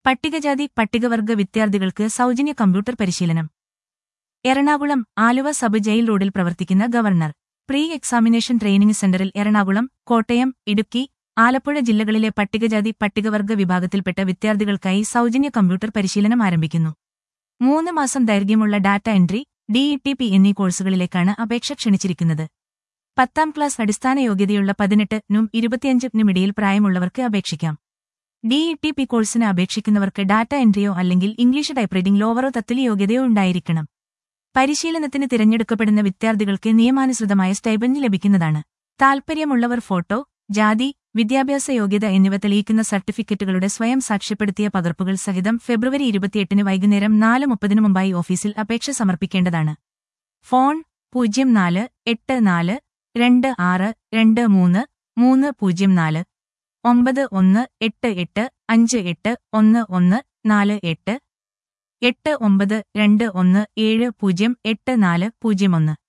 പട്ടികജാതി പട്ടികവർഗ വിദ്യാർത്ഥികൾക്ക് സൗജന്യ കമ്പ്യൂട്ടർ പരിശീലനം എറണാകുളം ആലുവ സബ് ജയിൽ റോഡിൽ പ്രവർത്തിക്കുന്ന ഗവർണർ പ്രീ എക്സാമിനേഷൻ ട്രെയിനിംഗ് സെന്ററിൽ എറണാകുളം കോട്ടയം ഇടുക്കി ആലപ്പുഴ ജില്ലകളിലെ പട്ടികജാതി പട്ടികവർഗ വിഭാഗത്തിൽപ്പെട്ട വിദ്യാർത്ഥികൾക്കായി സൗജന്യ കമ്പ്യൂട്ടർ പരിശീലനം ആരംഭിക്കുന്നു മൂന്ന് മാസം ദൈർഘ്യമുള്ള ഡാറ്റ എൻട്രി ഡിഇടിപി എന്നീ കോഴ്സുകളിലേക്കാണ് അപേക്ഷ ക്ഷണിച്ചിരിക്കുന്നത് പത്താം ക്ലാസ് അടിസ്ഥാന യോഗ്യതയുള്ള പതിനെട്ട് നും ഇരുപത്തിയഞ്ചിനും ഇടയിൽ പ്രായമുള്ളവർക്ക് അപേക്ഷിക്കാം ഡിഇടിപി കോഴ്സിന് അപേക്ഷിക്കുന്നവർക്ക് ഡാറ്റ എൻട്രിയോ അല്ലെങ്കിൽ ഇംഗ്ലീഷ് ടൈപ്പ്റൈറ്റിംഗ് ലോവറോ തത്തുല്യ യോഗ്യതയോ ഉണ്ടായിരിക്കണം പരിശീലനത്തിന് തിരഞ്ഞെടുക്കപ്പെടുന്ന വിദ്യാർത്ഥികൾക്ക് നിയമാനുസൃതമായ സ്റ്റൈബൻഡ് ലഭിക്കുന്നതാണ് താൽപ്പര്യമുള്ളവർ ഫോട്ടോ ജാതി വിദ്യാഭ്യാസ യോഗ്യത എന്നിവ തെളിയിക്കുന്ന സർട്ടിഫിക്കറ്റുകളുടെ സ്വയം സാക്ഷ്യപ്പെടുത്തിയ പകർപ്പുകൾ സഹിതം ഫെബ്രുവരി ഇരുപത്തിയെട്ടിന് വൈകുന്നേരം നാല് മുപ്പതിനു മുമ്പായി ഓഫീസിൽ അപേക്ഷ സമർപ്പിക്കേണ്ടതാണ് ഫോൺ പൂജ്യം നാല് എട്ട് നാല് രണ്ട് ആറ് രണ്ട് മൂന്ന് മൂന്ന് പൂജ്യം നാല് ഒമ്പത് ഒന്ന് എട്ട് എട്ട് അഞ്ച് എട്ട് ഒന്ന് ഒന്ന് നാല് എട്ട് എട്ട് ഒമ്പത് രണ്ട് ഒന്ന് ഏഴ് പൂജ്യം എട്ട് നാല് പൂജ്യം ഒന്ന്